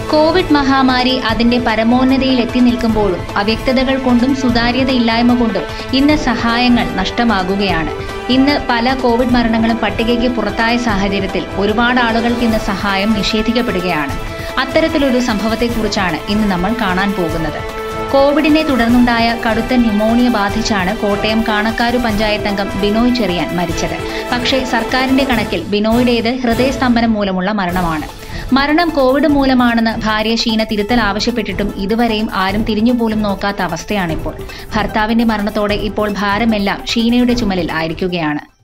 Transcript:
Covid മഹാമാരി അതിന്റെ പരമോന്നതയിൽ എത്തി നിൽക്കുമ്പോഴും അവ്യക്തതകൾ കൊണ്ടും സുതാര്യതയില്ലായ്മ കൊണ്ടും ഇന്ന് സഹായങ്ങൾ നഷ്ടമാകുകയാണ് ഇന്ന് പല കോവിഡ് മരണങ്ങളും പട്ടികയ്ക്ക് പുറത്തായ സാഹചര്യത്തിൽ ഒരുപാട് ആളുകൾക്ക് ഇന്ന് സഹായം നിഷേധിക്കപ്പെടുകയാണ് അത്തരത്തിലൊരു സംഭവത്തെക്കുറിച്ചാണ് ഇന്ന് നമ്മൾ കാണാൻ പോകുന്നത് കോവിഡിനെ തുടർന്നുണ്ടായ കടുത്ത ന്യൂമോണിയ ബാധിച്ചാണ് കോട്ടയം കാണക്കാരു പഞ്ചായത്ത് അംഗം ബിനോയ് ചെറിയാൻ മരിച്ചത് പക്ഷേ സർക്കാരിന്റെ കണക്കിൽ ബിനോയുടേത് ഹൃദയസ്തംഭനം മൂലമുള്ള മരണമാണ് മരണം കോവിഡ് മൂലമാണെന്ന് ഭാര്യ ഷീന തിരുത്തൽ ആവശ്യപ്പെട്ടിട്ടും ഇതുവരെയും ആരും തിരിഞ്ഞുപോലും നോക്കാത്ത അവസ്ഥയാണിപ്പോൾ ഭർത്താവിന്റെ മരണത്തോടെ ഇപ്പോൾ ഭാരമെല്ലാം ഷീനയുടെ ചുമലിൽ ആയിരിക്കുകയാണ്